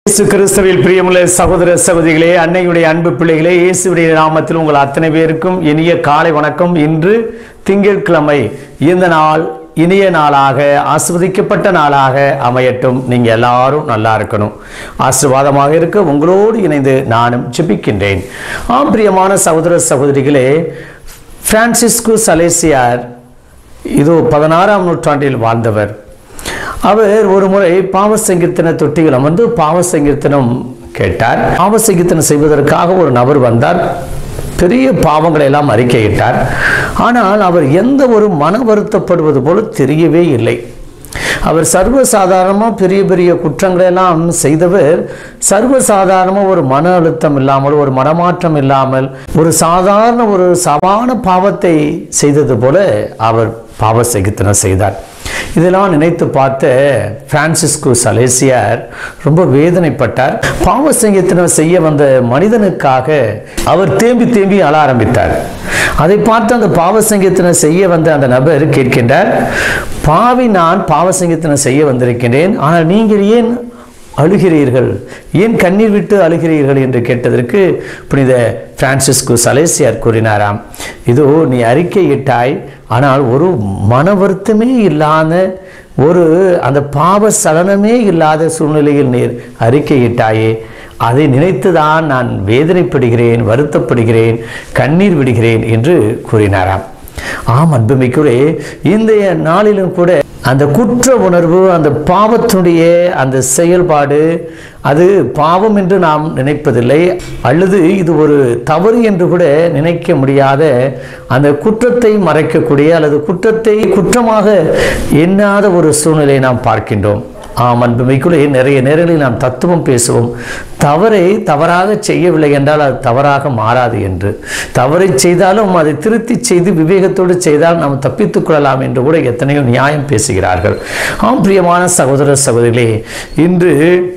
இயேசு கிறிஸ்துவில் பிரியமுள்ள சகோதர சகோதரிகளே அன்னையுடைய அன்பு பிள்ளைகளே இயேசுடைய நாமத்தில் உங்கள் அத்தனை பேருக்கும் இனிய காலை வணக்கம் இன்று திங்கட்கிழமை இந்த நாள் இனிய நாளாக ஆசிர்வதிக்கப்பட்ட நாளாக அமையட்டும் நீங்க எல்லாரும் நல்லா இருக்கணும் ஆசீர்வாதமாக இருக்க உங்களோடு இணைந்து நானும் ஜெபிக்கின்றேன் ஆம் பிரியமான சகோதர சகோதரிகளே பிரான்சிஸ்கு சலேசியார் இது பதினாறாம் நூற்றாண்டில் வாழ்ந்தவர் அவர் ஒரு முறை பாவ சங்கீர்த்தன தொட்டியில் அமர்ந்து பாவ சங்கீர்த்தனம் கேட்டார் பாவ சங்கீர்த்தனம் செய்வதற்காக ஒரு நபர் வந்தார் பெரிய பாவங்களை எல்லாம் அறிக்கையிட்டார் ஆனால் அவர் எந்த ஒரு மன வருத்தப்படுவது போல தெரியவே இல்லை அவர் சர்வசாதாரணமாக பெரிய பெரிய குற்றங்களை எல்லாம் செய்தவர் சர்வசாதாரணமாக ஒரு மன அழுத்தம் இல்லாமல் ஒரு மனமாற்றம் இல்லாமல் ஒரு சாதாரண ஒரு சவான பாவத்தை செய்தது போல அவர் பாவ சகித்தனம் செய்தார் இதெல்லாம் நினைத்து பார்த்த பிரான்சிஸ்கு சலேசியார் ரொம்ப வேதனைப்பட்டார் பாவ சங்கீத்தனம் செய்ய வந்த மனிதனுக்காக அவர் தேம்பி தேம்பி அழ ஆரம்பித்தார் அதை பார்த்து அந்த பாவ சங்கீத்தனம் செய்ய வந்த அந்த நபர் கேட்கின்றார் பாவி நான் பாவ சங்கீத்தனம் செய்ய வந்திருக்கின்றேன் ஆனால் நீங்கள் ஏன் அழுகிறீர்கள் ஏன் கண்ணீர் விட்டு அழுகிறீர்கள் என்று கேட்டதற்கு புனித பிரான்சிஸ்கு சலேசியார் கூறினாராம் இதோ நீ அறிக்கையிட்டாய் ஆனால் ஒரு மன வருத்தமே இல்லாத ஒரு அந்த பாவ சலனமே இல்லாத சூழ்நிலையில் நீர் அறிக்கையிட்டாயே அதை நினைத்துதான் நான் வேதனைப்படுகிறேன் வருத்தப்படுகிறேன் கண்ணீர் விடுகிறேன் என்று கூறினாராம் ஆம் அன்புமிக்குரே இன்றைய நாளிலும் கூட அந்த குற்ற உணர்வு அந்த பாவத்துடைய அந்த செயல்பாடு அது பாவம் என்று நாம் நினைப்பதில்லை அல்லது இது ஒரு தவறு என்று கூட நினைக்க முடியாத அந்த குற்றத்தை மறைக்கக்கூடிய அல்லது குற்றத்தை குற்றமாக எண்ணாத ஒரு சூழ்நிலையை நாம் பார்க்கின்றோம் ஆம் அன்புமைக்குள்ளே நிறைய நேரங்களில் நாம் தத்துவம் பேசுவோம் தவறை தவறாக செய்யவில்லை என்றால் அது தவறாக மாறாது என்று தவறை செய்தாலும் அதை திருத்தி செய்து விவேகத்தோடு செய்தால் நாம் தப்பித்துக் கொள்ளலாம் என்று கூட எத்தனையோ நியாயம் பேசுகிறார்கள் ஆம் பிரியமான சகோதர சகோதரிகளே இன்று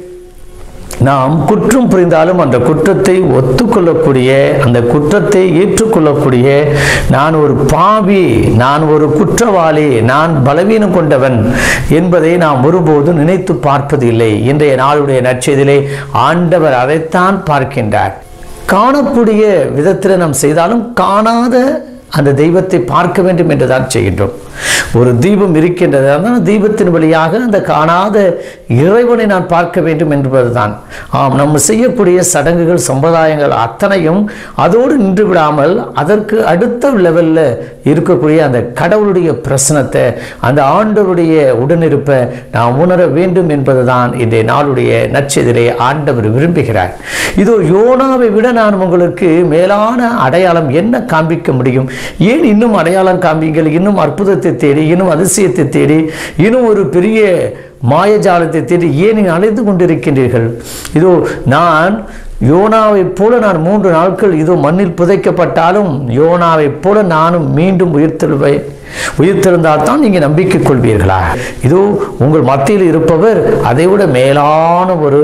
நாம் குற்றம் புரிந்தாலும் அந்த குற்றத்தை ஒத்துக்கொள்ளக்கூடிய அந்த குற்றத்தை ஏற்றுக்கொள்ளக்கூடிய நான் ஒரு பாவி நான் ஒரு குற்றவாளி நான் பலவீனம் கொண்டவன் என்பதை நாம் ஒருபோதும் நினைத்து பார்ப்பதில்லை இன்றைய நாளுடைய நற்செய்தியிலே ஆண்டவர் அதைத்தான் பார்க்கின்றார் காணக்கூடிய விதத்தில் நாம் செய்தாலும் காணாத அந்த தெய்வத்தை பார்க்க வேண்டும் என்று தான் செய்கின்றோம் ஒரு தீபம் இருக்கின்றது அந்த தீபத்தின் வழியாக அந்த காணாத இறைவனை நான் பார்க்க வேண்டும் என்பதுதான் ஆம் நம்ம செய்யக்கூடிய சடங்குகள் சம்பிரதாயங்கள் அத்தனையும் அதோடு நின்று விடாமல் அதற்கு அடுத்த லெவலில் இருக்கக்கூடிய அந்த கடவுளுடைய பிரசனத்தை அந்த ஆண்டவருடைய உடனிருப்பை நாம் உணர வேண்டும் என்பதுதான் இன்றைய நாளுடைய நச்செதிரே ஆண்டவர் விரும்புகிறார் இதோ யோனாவை விட நான் உங்களுக்கு மேலான அடையாளம் என்ன காண்பிக்க முடியும் ஏன் இன்னும் அடையாளம் காண்பீங்கள் இன்னும் அற்புதத்தை தேடி இன்னும் அதிசயத்தை தேடி இன்னும் ஒரு பெரிய மாயஜாலத்தை தேடி ஏன் நீங்கள் அழைத்து கொண்டிருக்கின்றீர்கள் இதோ நான் யோனாவைப் போல நான் மூன்று நாட்கள் இதோ மண்ணில் புதைக்கப்பட்டாலும் யோனாவைப் போல நானும் மீண்டும் உயிர்த்தெழுவை உயிர்த்தெழுந்தால் தான் நீங்கள் நம்பிக்கை கொள்வீர்களா இதோ உங்கள் மத்தியில் இருப்பவர் அதைவிட மேலான ஒரு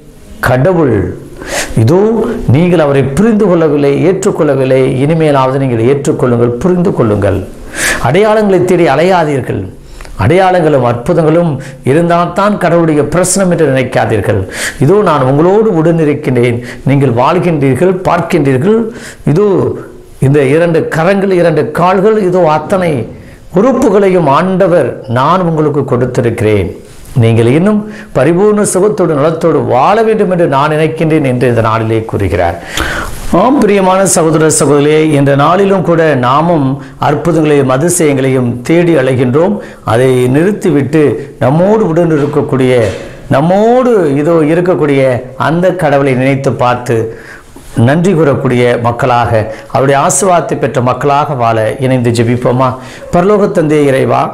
கடவுள் இதோ நீங்கள் அவரை புரிந்து கொள்ளவில்லை ஏற்றுக்கொள்ளவில்லை இனிமேலாவது நீங்கள் ஏற்றுக்கொள்ளுங்கள் புரிந்து கொள்ளுங்கள் அடையாளங்களை தேடி அலையாதீர்கள் அடையாளங்களும் அற்புதங்களும் இருந்தால்தான் கடவுளுடைய பிரசனம் என்று நினைக்காதீர்கள் இதோ நான் உங்களோடு உடனிருக்கின்றேன் நீங்கள் வாழ்கின்றீர்கள் பார்க்கின்றீர்கள் இதோ இந்த இரண்டு கரங்கள் இரண்டு கால்கள் இதோ அத்தனை உறுப்புகளையும் ஆண்டவர் நான் உங்களுக்கு கொடுத்திருக்கிறேன் நீங்கள் இன்னும் பரிபூர்ண சுகத்தோடு நலத்தோடு வாழ வேண்டும் என்று நான் நினைக்கின்றேன் என்று இந்த நாளிலே கூறுகிறார் ஆம் பிரியமான சகோதர சகோதரியே இந்த நாளிலும் கூட நாமும் அற்புதங்களையும் அதிசயங்களையும் தேடி அழைகின்றோம் அதை நிறுத்திவிட்டு நம்மோடு உடன் இருக்கக்கூடிய நம்மோடு இதோ இருக்கக்கூடிய அந்த கடவுளை நினைத்து பார்த்து நன்றி கூறக்கூடிய மக்களாக அவருடைய ஆசிர்வாதத்தை பெற்ற மக்களாக வாழ இணைந்து ஜெபிப்போமா பரலோக தந்தை இறைவா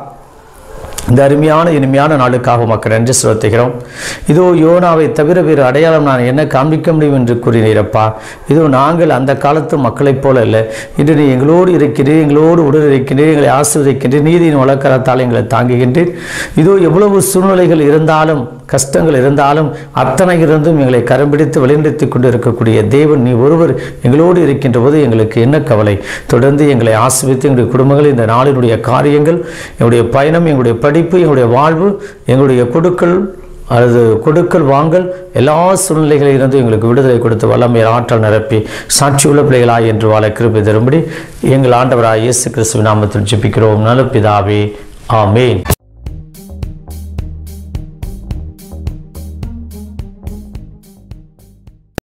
இந்த அருமையான இனிமையான நாளுக்காக மக்கள் நன்றி செலுத்துகிறோம் இதோ யோனாவை தவிர வேறு அடையாளம் நான் என்ன காண்பிக்க முடியும் என்று கூறினீரப்பா இதோ நாங்கள் அந்த காலத்து மக்களைப் போல இல்லை இன்று நீ எங்களோடு இருக்கின்றீர் எங்களோடு உடன் இருக்கின்றீர் எங்களை ஆசிர்வதிக்கின்றீர் நீதியின் வழக்கரத்தால் எங்களை தாங்குகின்றீர் இதோ எவ்வளவு சூழ்நிலைகள் இருந்தாலும் கஷ்டங்கள் இருந்தாலும் அத்தனை இருந்தும் எங்களை கரம் பிடித்து வழிநடத்தி கொண்டு இருக்கக்கூடிய தேவன் நீ ஒருவர் எங்களோடு இருக்கின்ற போது எங்களுக்கு என்ன கவலை தொடர்ந்து எங்களை ஆசிர்வித்து எங்களுடைய குடும்பங்கள் இந்த நாளினுடைய காரியங்கள் எங்களுடைய பயணம் எங்களுடைய படிப்பு எங்களுடைய வாழ்வு எங்களுடைய கொடுக்கல் அல்லது கொடுக்கல் வாங்கல் எல்லா சூழ்நிலைகளில் இருந்து எங்களுக்கு விடுதலை கொடுத்து வல்லமை ஆற்றல் நிரப்பி சாட்சி உள்ள பிள்ளைகளாய் என்று வாழ கிருபை தரும்படி எங்கள் ஆண்டவராய் இயேசு கிறிஸ்துவின் நாமத்தில் ஜெபிக்கிறோம் நல்ல பிதாவே ஆமேன்